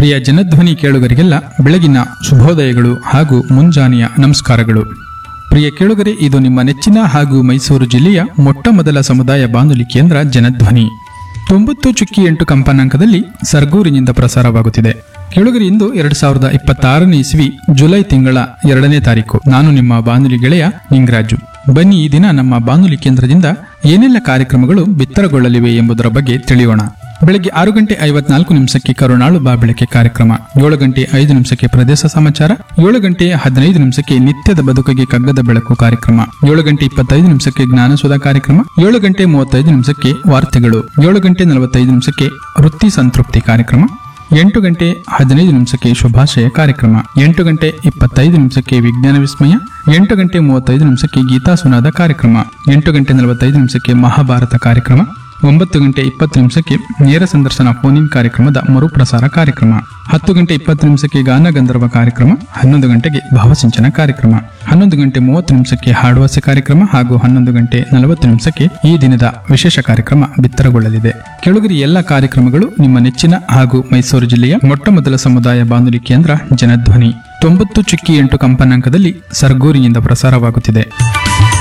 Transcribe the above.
ಪ್ರಿಯ ಜನಧ್ವನಿ ಕೇಳುಗರಿಗೆಲ್ಲ ಬೆಳಗಿನ ಶುಭೋದಯಗಳು ಹಾಗೂ ಮುಂಜಾನೆಯ ನಮಸ್ಕಾರಗಳು ಪ್ರಿಯ ಕೇಳುಗರೆ ಇದು ನಿಮ್ಮ ನೆಚ್ಚಿನ ಹಾಗೂ ಮೈಸೂರು ಜಿಲ್ಲೆಯ ಮೊಟ್ಟ ಮೊದಲ ಸಮುದಾಯ ಬಾನುಲಿ ಕೇಂದ್ರ ಜನಧ್ವನಿ ತೊಂಬತ್ತು ಚುಕ್ಕಿ ಎಂಟು ಕಂಪನಾಂಕದಲ್ಲಿ ಸರ್ಗೂರಿನಿಂದ ಪ್ರಸಾರವಾಗುತ್ತಿದೆ ಕೇಳುಗರಿ ಇಂದು ಎರಡ್ ಸಾವಿರದ ಇಪ್ಪತ್ತಾರನೇ ಇಸ್ವಿ ಜುಲೈ ತಿಂಗಳ ಎರಡನೇ ತಾರೀಕು ನಾನು ನಿಮ್ಮ ಬಾನುಲಿ ಗೆಳೆಯ ನಿಂಗರಾಜು ಬನ್ನಿ ಈ ದಿನ ನಮ್ಮ ಬಾನುಲಿ ಕೇಂದ್ರದಿಂದ ಏನೆಲ್ಲ ಕಾರ್ಯಕ್ರಮಗಳು ಬಿತ್ತರಗೊಳ್ಳಲಿವೆ ಎಂಬುದರ ಬಗ್ಗೆ ತಿಳಿಯೋಣ ಬೆಳಗ್ಗೆ ಆರು ಗಂಟೆ ಐವತ್ನಾಲ್ಕು ನಿಮಿಷಕ್ಕೆ ಕರುಣಾಳು ಬಾ ಬೆಳಕೆ ಕಾರ್ಯಕ್ರಮ ಏಳು ಗಂಟೆ ಐದು ನಿಮಿಷಕ್ಕೆ ಪ್ರದೇಶ ಸಮಾಚಾರ ಏಳು ಗಂಟೆ ಹದಿನೈದು ನಿಮಿಷಕ್ಕೆ ನಿತ್ಯದ ಬದುಕಿಗೆ ಕಗ್ಗದ ಬೆಳಕು ಕಾರ್ಯಕ್ರಮ ಏಳು ಗಂಟೆ ಇಪ್ಪತ್ತೈದು ನಿಮಿಷಕ್ಕೆ ಜ್ಞಾನಸುಧ ಕಾರ್ಯಕ್ರಮ ಏಳು ಗಂಟೆ ಮೂವತ್ತೈದು ನಿಮಿಷಕ್ಕೆ ವಾರ್ತೆಗಳು ಏಳು ಗಂಟೆ ನಲವತ್ತೈದು ನಿಮಿಷಕ್ಕೆ ವೃತ್ತಿ ಸಂತೃಪ್ತಿ ಕಾರ್ಯಕ್ರಮ ಎಂಟು ಗಂಟೆ ಹದಿನೈದು ನಿಮಿಷಕ್ಕೆ ಶುಭಾಶಯ ಕಾರ್ಯಕ್ರಮ ಎಂಟು ಗಂಟೆ ಇಪ್ಪತ್ತೈದು ನಿಮಿಷಕ್ಕೆ ವಿಜ್ಞಾನ ವಿಸ್ಮಯ ಎಂಟು ಗಂಟೆ ಮೂವತ್ತೈದು ನಿಮಿಷಕ್ಕೆ ಗೀತಾ ಸುನಾದ ಕಾರ್ಯಕ್ರಮ ಎಂಟು ಗಂಟೆ ನಲವತ್ತೈದು ನಿಮಿಷಕ್ಕೆ ಮಹಾಭಾರತ ಕಾರ್ಯಕ್ರಮ ಒಂಬತ್ತು ಗಂಟೆ ಇಪ್ಪತ್ತು ನಿಮಿಷಕ್ಕೆ ನೇರ ಸಂದರ್ಶನ ಫೋನ್ ಇನ್ ಕಾರ್ಯಕ್ರಮದ ಮರುಪ್ರಸಾರ ಕಾರ್ಯಕ್ರಮ ಹತ್ತು ಗಂಟೆ ಇಪ್ಪತ್ತು ನಿಮಿಷಕ್ಕೆ ಗಾನ ಗಂಧರ್ವ ಕಾರ್ಯಕ್ರಮ ಹನ್ನೊಂದು ಗಂಟೆಗೆ ಭಾವಸಿಂಚನ ಕಾರ್ಯಕ್ರಮ ಹನ್ನೊಂದು ಗಂಟೆ ಮೂವತ್ತು ನಿಮಿಷಕ್ಕೆ ಹಾಡುವಾಸೆ ಕಾರ್ಯಕ್ರಮ ಹಾಗೂ ಹನ್ನೊಂದು ಗಂಟೆ ನಲವತ್ತು ನಿಮಿಷಕ್ಕೆ ಈ ದಿನದ ವಿಶೇಷ ಕಾರ್ಯಕ್ರಮ ಬಿತ್ತರಗೊಳ್ಳಲಿದೆ ಕೆಳಗಿರಿ ಎಲ್ಲ ಕಾರ್ಯಕ್ರಮಗಳು ನಿಮ್ಮ ನೆಚ್ಚಿನ ಹಾಗೂ ಮೈಸೂರು ಜಿಲ್ಲೆಯ ಮೊಟ್ಟ ಮೊದಲ ಸಮುದಾಯ ಬಾನುಲಿ ಕೇಂದ್ರ ಜನಧ್ವನಿ ತೊಂಬತ್ತು ಚುಕ್ಕಿ ಎಂಟು ಕಂಪನಾಂಕದಲ್ಲಿ ಸರ್ಗೂರಿನಿಂದ ಪ್ರಸಾರವಾಗುತ್ತಿದೆ